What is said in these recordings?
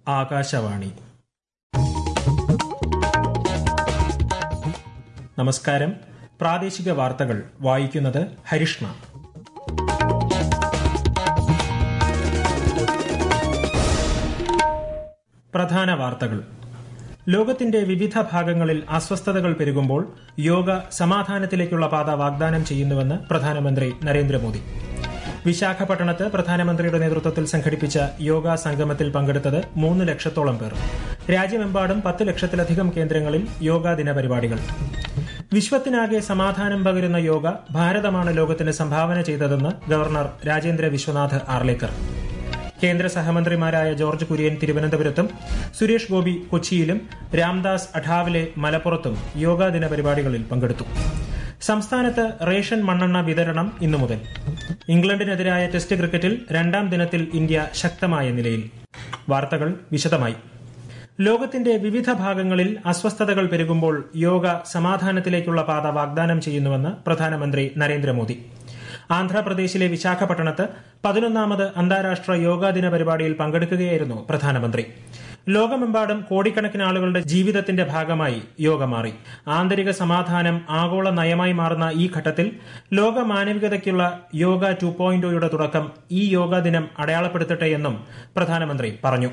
ആകാശവാണി നമസ്കാരം പ്രാദേശിക വാർത്തകൾ വായിക്കുന്നത് ഹരിഷ്ണ പ്രധാന വാർത്തകൾ ലോകത്തിന്റെ വിവിധ ഭാഗങ്ങളിൽ അസ്വസ്ഥതകൾ പെരുകുമ്പോൾ യോഗ സമാധാനത്തിലേക്കുള്ള പാത വാഗ്ദാനം ചെയ്യുന്നുവെന്ന് പ്രധാനമന്ത്രി നരേന്ദ്രമോദി വിശാഖപട്ടണത്ത് പ്രധാനമന്ത്രിയുടെ നേതൃത്വത്തിൽ സംഘടിപ്പിച്ച യോഗ സംഗമത്തിൽ പങ്കെടുത്തത് മൂന്ന് ലക്ഷത്തോളം പേർ രാജ്യമെമ്പാടും പത്ത് ലക്ഷത്തിലധികം കേന്ദ്രങ്ങളിൽ യോഗാ ദിന പരിപാടികൾ വിശ്വത്തിനാകെ സമാധാനം പകരുന്ന യോഗ ഭാരതമാണ് ലോകത്തിന് സംഭാവന ചെയ്തതെന്ന് ഗവർണർ രാജേന്ദ്ര വിശ്വനാഥ് ആർലേക്കർ കേന്ദ്ര സഹമന്ത്രിമാരായ ജോർജ് കുര്യൻ തിരുവനന്തപുരത്തും സുരേഷ് ഗോപി കൊച്ചിയിലും രാംദാസ് അഠാവിലെ മലപ്പുറത്തും യോഗാ ദിന പരിപാടികളിൽ പങ്കെടുത്തു സംസ്ഥാനത്ത് റേഷൻ മണ്ണെണ്ണ വിതരണം ഇന്നു മുതൽ ഇംഗ്ലണ്ടിനെതിരായ ടെസ്റ്റ് ക്രിക്കറ്റിൽ രണ്ടാം ദിനത്തിൽ ഇന്ത്യ ശക്തമായ നിലയിൽ വാർത്തകൾ വിശദമായി ലോകത്തിന്റെ വിവിധ ഭാഗങ്ങളിൽ അസ്വസ്ഥതകൾ പെരുകുമ്പോൾ യോഗ സമാധാനത്തിലേക്കുള്ള പാത വാഗ്ദാനം ചെയ്യുന്നുവെന്ന് പ്രധാനമന്ത്രി നരേന്ദ്രമോദി ആന്ധ്രാപ്രദേശിലെ വിശാഖപട്ടണത്ത് പതിനൊന്നാമത് അന്താരാഷ്ട്ര യോഗാ ദിന പരിപാടിയിൽ പങ്കെടുക്കുകയായിരുന്നു പ്രധാനമന്ത്രി ലോകമെമ്പാടും കോടിക്കണക്കിന് ആളുകളുടെ ജീവിതത്തിന്റെ ഭാഗമായി യോഗ മാറി ആന്തരിക സമാധാനം ആഗോള നയമായി മാറുന്ന ഈ ഘട്ടത്തിൽ ലോക മാനവികതയ്ക്കുള്ള യോഗ ടു പോയിന്റോയുടെ തുടക്കം ഈ യോഗാ ദിനം അടയാളപ്പെടുത്തട്ടെ എന്നും പ്രധാനമന്ത്രി പറഞ്ഞു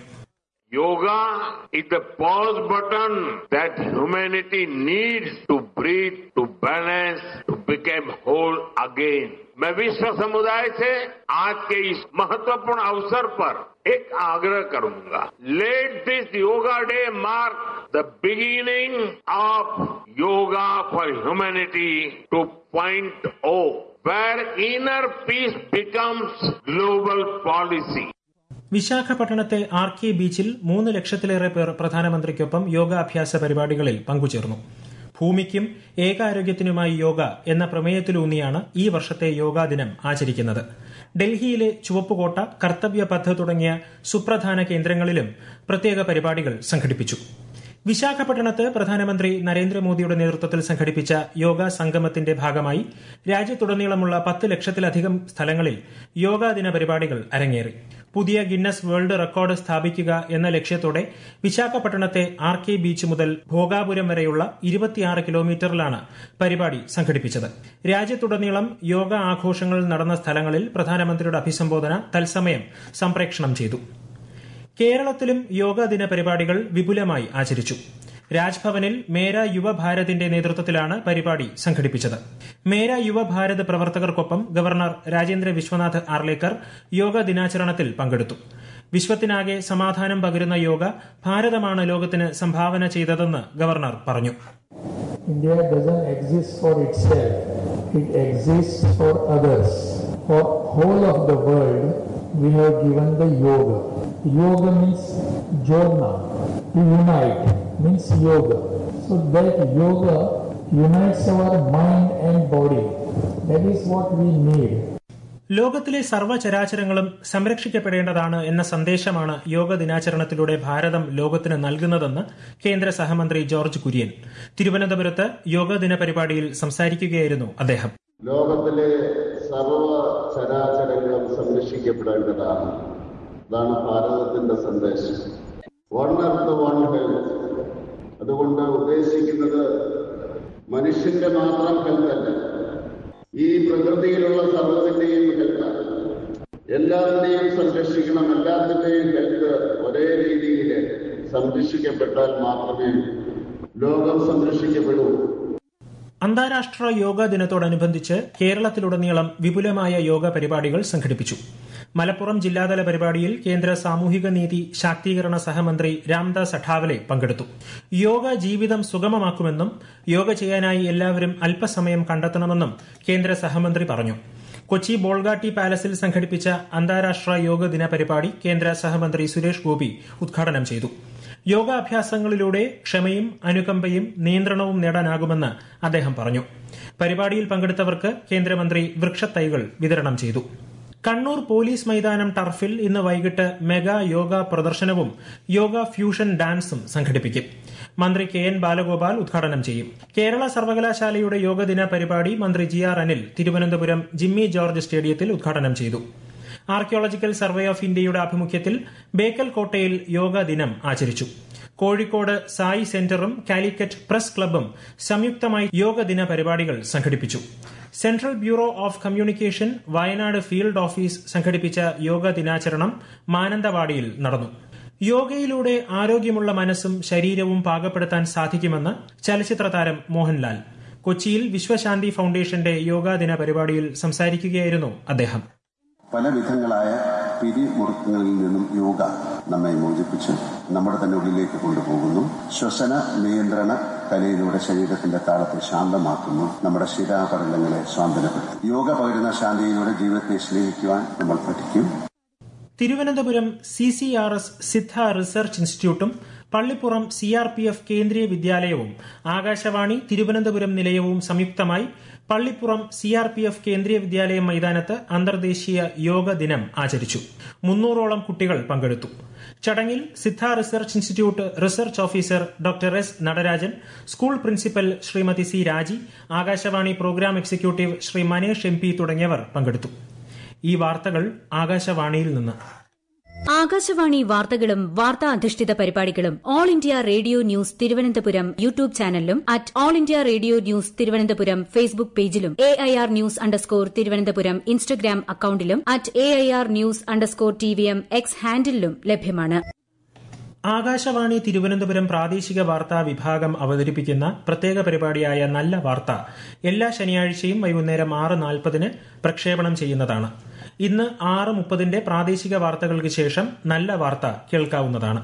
Yoga is the pause button that humanity needs to breathe, to balance, to become whole again. मैं विश्व समुदाय से आज के इस महत्वपूर्ण अवसर पर एक आग्रह करूंगा let this yoga day mark the beginning of yoga for humanity two point O where inner peace becomes global policy. വിശാഖപട്ടണത്തെ ആർ കെ ബീച്ചിൽ മൂന്ന് ലക്ഷത്തിലേറെ പേർ പ്രധാനമന്ത്രിക്കൊപ്പം യോഗാഭ്യാസ പരിപാടികളിൽ പങ്കുചേർന്നു ഭൂമിക്കും ഏകാരോഗ്യത്തിനുമായി യോഗ എന്ന പ്രമേയത്തിലൂന്നിയാണ് ഈ വർഷത്തെ യോഗാ ദിനം ആചരിക്കുന്നത് ഡൽഹിയിലെ ചുവപ്പുകോട്ട കർത്തവ്യ പദ്ധ തുടങ്ങിയ സുപ്രധാന കേന്ദ്രങ്ങളിലും പ്രത്യേക പരിപാടികൾ സംഘടിപ്പിച്ചു വിശാഖപട്ടണത്ത് പ്രധാനമന്ത്രി നരേന്ദ്രമോദിയുടെ നേതൃത്വത്തിൽ സംഘടിപ്പിച്ച യോഗ സംഗമത്തിന്റെ ഭാഗമായി രാജ്യത്തുടനീളമുള്ള പത്ത് ലക്ഷത്തിലധികം സ്ഥലങ്ങളിൽ യോഗാ ദിന പരിപാടികൾ അരങ്ങേറി പുതിയ ഗിന്നസ് വേൾഡ് റെക്കോർഡ് സ്ഥാപിക്കുക എന്ന ലക്ഷ്യത്തോടെ വിശാഖപട്ടണത്തെ ആർ കെ ബീച്ച് മുതൽ ഭോഗാപുരം വരെയുള്ള ഇരുപത്തിയാറ് കിലോമീറ്ററിലാണ് പരിപാടി സംഘടിപ്പിച്ചത് രാജ്യത്തുടനീളം യോഗ ആഘോഷങ്ങൾ നടന്ന സ്ഥലങ്ങളിൽ പ്രധാനമന്ത്രിയുടെ അഭിസംബോധന തത്സമയം സംപ്രേഷണം ചെയ്തു കേരളത്തിലും യോഗാ ദിന പരിപാടികൾ വിപുലമായി ആചരിച്ചു രാജ്ഭവനിൽ മേര യുവഭാരതിന്റെ നേതൃത്വത്തിലാണ് പരിപാടി സംഘടിപ്പിച്ചത് മേര യുവഭാരത് പ്രവർത്തകർക്കൊപ്പം ഗവർണർ രാജേന്ദ്ര വിശ്വനാഥ് ആർലേക്കർ യോഗ ദിനാചരണത്തിൽ പങ്കെടുത്തു വിശ്വത്തിനാകെ സമാധാനം പകരുന്ന യോഗ ഭാരതമാണ് ലോകത്തിന് സംഭാവന ചെയ്തതെന്ന് ഗവർണർ പറഞ്ഞു India doesn't exist for itself, it exists for others. For whole of the world, we have given the yoga. Yoga means jodna, to unite means yoga. So that yoga unites our mind and body. That is what we need. ലോകത്തിലെ സർവ്വചരാചരങ്ങളും സംരക്ഷിക്കപ്പെടേണ്ടതാണ് എന്ന സന്ദേശമാണ് യോഗ ദിനാചരണത്തിലൂടെ ഭാരതം ലോകത്തിന് നൽകുന്നതെന്ന് കേന്ദ്ര സഹമന്ത്രി George Kurian തിരുവനന്തപുരത്ത് യോഗ ദിന പരിപാടിയിൽ സംസാരിക്കുകയായിരുന്നു അദ്ദേഹം ലോകത്തിലെ സർവ ചരാചരങ്ങളും സംരക്ഷിക്കപ്പെടേണ്ടതാണ് അതാണ് ഭാരതത്തിന്റെ സന്ദേശം വൺ എർത്ത് വൺ ഹെൽത്ത് അതുകൊണ്ട് ഉദ്ദേശിക്കുന്നത് മനുഷ്യന്റെ മാത്രം ഹെൽത്ത് അല്ല ഈ പ്രകൃതിയിലുള്ള സർവ്വത്തിന്റെയും ഹെൽത്ത് എല്ലാത്തിനെയും സംരക്ഷിക്കണം എല്ലാത്തിന്റെയും ഹെൽത്ത് ഒരേ രീതിയിൽ സംരക്ഷിക്കപ്പെട്ടാൽ മാത്രമേ ലോകം സംരക്ഷിക്കപ്പെടൂ അന്താരാഷ്ട്ര യോഗ ദിനത്തോടനുബന്ധിച്ച് കേരളത്തിലുടനീളം വിപുലമായ യോഗ പരിപാടികൾ സംഘടിപ്പിച്ചു മലപ്പുറം ജില്ലാതല പരിപാടിയിൽ കേന്ദ്ര സാമൂഹിക നീതി ശാക്തീകരണ സഹമന്ത്രി രാംദാസ് അഠാവലെ പങ്കെടുത്തു യോഗ ജീവിതം സുഗമമാക്കുമെന്നും യോഗ ചെയ്യാനായി എല്ലാവരും അല്പസമയം കണ്ടെത്തണമെന്നും കേന്ദ്ര സഹമന്ത്രി പറഞ്ഞു കൊച്ചി ബോൾഗാട്ടി പാലസിൽ സംഘടിപ്പിച്ച അന്താരാഷ്ട്ര യോഗ ദിന പരിപാടി കേന്ദ്ര സഹമന്ത്രി സുരേഷ് ഗോപി ഉദ്ഘാടനം ചെയ്തു യോഗാഭ്യാസങ്ങളിലൂടെ ക്ഷമയും അനുകമ്പയും നിയന്ത്രണവും നേടാനാകുമെന്ന് അദ്ദേഹം പറഞ്ഞു പരിപാടിയിൽ പങ്കെടുത്തവർക്ക് കേന്ദ്രമന്ത്രി വൃക്ഷത്തൈകൾ വിതരണം ചെയ്തു കണ്ണൂർ പോലീസ് മൈതാനം ടർഫിൽ ഇന്ന് വൈകിട്ട് മെഗാ യോഗ പ്രദർശനവും യോഗ ഫ്യൂഷൻ ഡാൻസും സംഘടിപ്പിക്കും മന്ത്രി കെ എൻ ബാലഗോപാൽ ഉദ്ഘാടനം ചെയ്യും കേരള സർവകലാശാലയുടെ യോഗദിന പരിപാടി മന്ത്രി G R Anil Thiruvananthapuram Jimmy George സ്റ്റേഡിയത്തിൽ ഉദ്ഘാടനം ചെയ്തു ആർക്കിയോളജിക്കൽ സർവേ ഓഫ് ഇന്ത്യയുടെ ആഭിമുഖ്യത്തിൽ ബേക്കൽ കോട്ടയിൽ യോഗ ദിനം ആചരിച്ചു കോഴിക്കോട് സായി സെന്ററും കാലിക്കറ്റ് പ്രസ് ക്ലബും സംയുക്തമായി യോഗ ദിന പരിപാടികൾ സംഘടിപ്പിച്ചു central bureau of communication Wayanad field office സംഘടിപ്പിച്ച യോഗ ദിനാചരണം മാനന്തവാടിയിൽ നടന്നു യോഗയിലൂടെ ആരോഗ്യമുള്ള മനസ്സും ശരീരവും പാകപ്പെടുത്താൻ സാധിക്കുമെന്ന് ചലച്ചിത്ര താരം മോഹൻലാൽ കൊച്ചിയിൽ വിശ്വശാന്തി ഫൌണ്ടേഷന്റെ യോഗാദിന പരിപാടിയിൽ സംസാരിക്കുകയായിരുന്നു അദ്ദേഹം പല വിധങ്ങളായ പിരിമുറുക്കങ്ങളിൽ നിന്നും യോഗ നമ്മെ മോചിപ്പിച്ച് നമ്മുടെ തന്നെ ഉള്ളിലേക്ക് കൊണ്ടുപോകുന്നു ശ്വസന നിയന്ത്രണ കലയിലൂടെ ശരീരത്തിന്റെ താളത്തെ ശാന്തമാക്കുന്നു നമ്മുടെ ശിരാപടലങ്ങളെ സ്വാന്തനപ്പെടുത്തും യോഗ പകരുന്ന ശാന്തിയിലൂടെ ജീവിതത്തെ സ്നേഹിക്കുവാൻ നമ്മൾ പഠിക്കും Thiruvananthapuram C C R S Siddha research ഇൻസ്റ്റിറ്റ്യൂട്ടും Pallippuram C R P F Kendriya വിദ്യാലയവും ആകാശവാണി തിരുവനന്തപുരം നിലയവും സംയുക്തമായി Pallippuram C R P F Kendriya വിദ്യാലയം മൈതാനത്ത് അന്തർദേശീയ യോഗ ദിനം ആചരിച്ചു മുന്നൂറോളം കുട്ടികൾ പങ്കെടുത്തു ചടങ്ങിൽ Siddha research institute research officer doctor S Natarajan school principal Shrimati C Raji Akashvani programme executive Shri Manesh M P തുടങ്ങിയവർ പങ്കെടുത്തു ഈ വാർത്തകൾ ആകാശവാണിയിൽ നിന്ന് ആകാശവാണി വാർത്തകളും വാർത്താ അധിഷ്ഠിത പരിപാടികളും all India radio news Thiruvananthapuram YouTube ചാനലിലും at all India radio news Thiruvananthapuram Facebook പേജിലും A I R news underscore Thiruvananthapuram Instagram അക്കൌണ്ടിലും at A I R news underscore T V M X ഹാൻഡിലും ലഭ്യമാണ് ആകാശവാണി തിരുവനന്തപുരം പ്രാദേശിക വാർത്താ വിഭാഗം അവതരിപ്പിക്കുന്ന പ്രത്യേക പരിപാടിയായ നല്ല വാർത്ത എല്ലാ ശനിയാഴ്ചയും വൈകുന്നേരം ആറ് നാൽപ്പതിന് പ്രക്ഷേപണം ചെയ്യുന്നതാണ് ഇന്ന് ആറ് മുപ്പതിന്റെ പ്രാദേശിക വാർത്തകൾക്ക് ശേഷം നല്ല വാർത്ത കേൾക്കാവുന്നതാണ്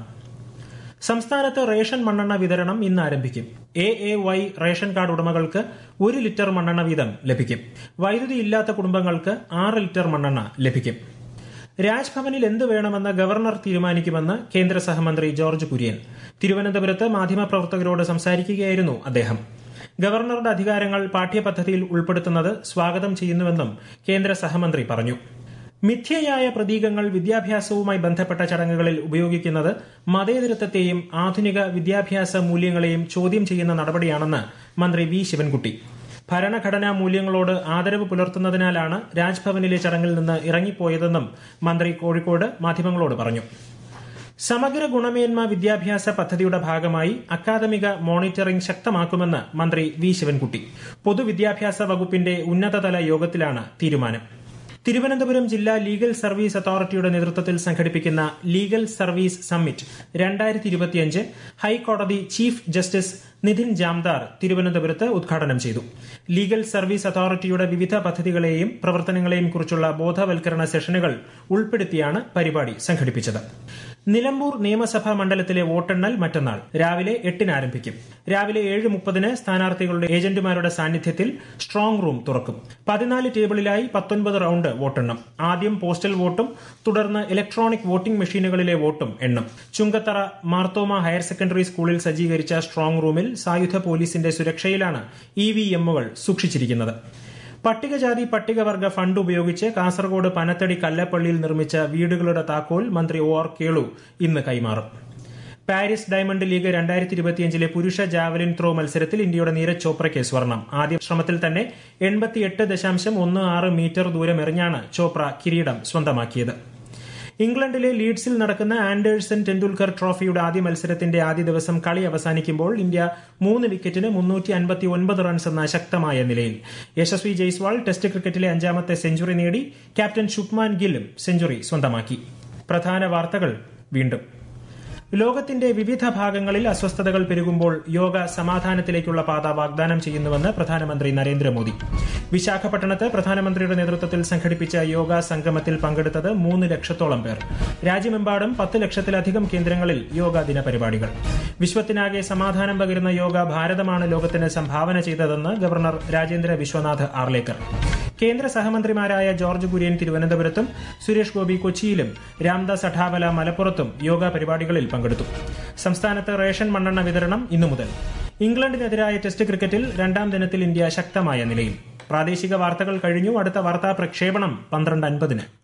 സംസ്ഥാനത്ത് റേഷൻ മണ്ണെണ്ണ വിതരണം ഇന്ന് ആരംഭിക്കും A A Y ration card ഉടമകൾക്ക് ഒരു ലിറ്റർ മണ്ണെണ്ണ വീതം ലഭിക്കും വൈദ്യുതി ഇല്ലാത്ത കുടുംബങ്ങൾക്ക് ആറ് ലിറ്റർ മണ്ണെണ്ണ ലഭിക്കും രാജ്ഭവനിൽ എന്ത് വേണമെന്ന് ഗവർണർ തീരുമാനിക്കുമെന്ന് കേന്ദ്ര സഹമന്ത്രി ജോർജ് കുര്യൻ തിരുവനന്തപുരത്ത് മാധ്യമപ്രവർത്തകരോട് സംസാരിക്കുകയായിരുന്നു അദ്ദേഹം ഗവർണറുടെ അധികാരങ്ങൾ പാഠ്യപദ്ധതിയിൽ ഉൾപ്പെടുത്തുന്നത് സ്വാഗതം ചെയ്യുന്നുവെന്നും കേന്ദ്ര സഹമന്ത്രി പറഞ്ഞു മിഥ്യയായ പ്രതീകങ്ങൾ വിദ്യാഭ്യാസവുമായി ബന്ധപ്പെട്ട ചടങ്ങുകളിൽ ഉപയോഗിക്കുന്നത് മതേതരത്വത്തെയും ആധുനിക വിദ്യാഭ്യാസ മൂല്യങ്ങളെയും ചോദ്യം ചെയ്യുന്ന നടപടിയാണെന്ന് മന്ത്രി വി ശിവൻകുട്ടി ഭരണഘടനാ മൂല്യങ്ങളോട് ആദരവ് പുലർത്തുന്നതിനാലാണ് രാജ്ഭവനിലെ ചടങ്ങിൽ നിന്ന് ഇറങ്ങിപ്പോയതെന്നും മന്ത്രി കോഴിക്കോട് മാധ്യമങ്ങളോട് പറഞ്ഞു സമഗ്ര ഗുണമേന്മ വിദ്യാഭ്യാസ പദ്ധതിയുടെ ഭാഗമായി അക്കാദമിക മോണിറ്ററിംഗ് ശക്തമാക്കുമെന്ന് മന്ത്രി വി ശിവൻകുട്ടി പൊതുവിദ്യാഭ്യാസ വകുപ്പിന്റെ ഉന്നതതല യോഗത്തിലാണ് തീരുമാനം തിരുവനന്തപുരം ജില്ലാ ലീഗൽ സർവീസ് അതോറിറ്റിയുടെ നേതൃത്വത്തിൽ സംഘടിപ്പിക്കുന്ന ലീഗൽ സർവീസ് സമ്മിറ്റ് രണ്ടായിരത്തി ഇരുപത്തിയഞ്ച് ഹൈക്കോടതി ചീഫ് ജസ്റ്റിസ് നിതിൻ ജാംദാർ തിരുവനന്തപുരത്ത് ഉദ്ഘാടനം ചെയ്തു ലീഗൽ സർവീസ് അതോറിറ്റിയുടെ വിവിധ പദ്ധതികളെയും പ്രവർത്തനങ്ങളെയും കുറിച്ചുള്ള ബോധവൽക്കരണ സെഷനുകൾ ഉൾപ്പെടുത്തിയാണ് പരിപാടി സംഘടിപ്പിച്ചത് നിലമ്പൂർ നിയമസഭാ മണ്ഡലത്തിലെ വോട്ടെണ്ണൽ മറ്റന്നാൾ രാവിലെ എട്ടിന് ആരംഭിക്കും രാവിലെ ഏഴ് മുപ്പതിന് സ്ഥാനാർത്ഥികളുടെ ഏജന്റുമാരുടെ സാന്നിധ്യത്തിൽ സ്ട്രോങ് റൂം തുറക്കും പതിനാല് ടേബിളിലായി പത്തൊൻപത് റൌണ്ട് വോട്ടെണ്ണം ആദ്യം പോസ്റ്റൽ വോട്ടും തുടർന്ന് ഇലക്ട്രോണിക് വോട്ടിംഗ് മെഷീനുകളിലെ വോട്ടും എണ്ണും ചുങ്കത്തറ മാർത്തോമ ഹയർ സെക്കൻഡറി സ്കൂളിൽ സജ്ജീകരിച്ച സ്ട്രോങ് റൂമിൽ സായുധ പോലീസിന്റെ സുരക്ഷയിലാണ് ഇ വി എമ്മുകൾ സൂക്ഷിച്ചിരിക്കുന്നത് പട്ടികജാതി പട്ടികവർഗ ഫണ്ട് ഉപയോഗിച്ച് കാസർഗോഡ് പനത്തടി കല്ലപ്പള്ളിയിൽ നിർമ്മിച്ച വീടുകളുടെ താക്കോൽ മന്ത്രി ഒ ആർ കേളു ഇന്ന് കൈമാറും പാരീസ് ഡയമണ്ട് ലീഗ് രണ്ടായിരത്തി ഇരുപത്തിയഞ്ചിലെ പുരുഷ ജാവലിൻ ത്രോ മത്സരത്തിൽ ഇന്ത്യയുടെ നീരജ് ചോപ്രയ്ക്ക് സ്വർണം ആദ്യ ശ്രമത്തിൽ തന്നെ എൺപത്തിയെട്ട് ദശാംശം ഒന്ന് ആറ് മീറ്റർ ദൂരം എറിഞ്ഞാണ് ചോപ്ര കിരീടം സ്വന്തമാക്കിയത് ഇംഗ്ലണ്ടിലെ ലീഡ്സിൽ നടക്കുന്ന ആൻഡേഴ്സൺ ടെണ്ടുൽക്കർ ട്രോഫിയുടെ ആദ്യ മത്സരത്തിന്റെ ആദ്യ ദിവസം കളി അവസാനിക്കുമ്പോൾ ഇന്ത്യ മൂന്ന് വിക്കറ്റിന് മുന്നൂറ്റി അൻപത്തി ഒൻപത് റൺസ് എന്ന ശക്തമായ നിലയിൽ യശസ്വി ജയ്സ്വാൾ ടെസ്റ്റ് ക്രിക്കറ്റിലെ അഞ്ചാമത്തെ സെഞ്ചുറി നേടി ക്യാപ്റ്റൻ ശുഭ്മാൻ ഗില്ലും സെഞ്ചുറി സ്വന്തമാക്കി പ്രധാന വാർത്തകൾ വീണ്ടും ലോകത്തിന്റെ വിവിധ ഭാഗങ്ങളിൽ അസ്വസ്ഥതകൾ പെരുകുമ്പോൾ യോഗ സമാധാനത്തിലേക്കുള്ള പാത വാഗ്ദാനം ചെയ്യുന്നുവെന്ന് പ്രധാനമന്ത്രി നരേന്ദ്രമോദി വിശാഖപട്ടണത്ത് പ്രധാനമന്ത്രിയുടെ നേതൃത്വത്തിൽ സംഘടിപ്പിച്ച യോഗ സംഗമത്തിൽ പങ്കെടുത്തത് മൂന്ന് ലക്ഷത്തോളം പേർ രാജ്യമെമ്പാടും പത്ത് ലക്ഷത്തിലധികം കേന്ദ്രങ്ങളിൽ യോഗ ദിന പരിപാടികൾ വിശ്വത്തിനാകെ സമാധാനം പകരുന്ന യോഗ ഭാരതമാണ് ലോകത്തിന് സംഭാവന ചെയ്തതെന്ന് ഗവർണർ രാജേന്ദ്ര വിശ്വനാഥ് ആർലേക്കർ കേന്ദ്ര സഹമന്ത്രിമാരായ ജോർജ് കുര്യൻ തിരുവനന്തപുരത്തും സുരേഷ് ഗോപി കൊച്ചിയിലും രാംദാസ് അഠാവല മലപ്പുറത്തും യോഗ പരിപാടികളിൽ പങ്കെടുത്തു സംസ്ഥാനത്ത് റേഷൻ മണ്ണെണ്ണ വിതരണം ഇന്നു മുതൽ ഇംഗ്ലണ്ടിനെതിരായ ടെസ്റ്റ് ക്രിക്കറ്റിൽ രണ്ടാം ദിനത്തിൽ ഇന്ത്യ ശക്തമായ നിലയിൽ പ്രാദേശിക വാർത്തകൾ കഴിഞ്ഞു അടുത്ത വാർത്താ പ്രക്ഷേപണം പന്ത്രണ്ട് അൻപതിന്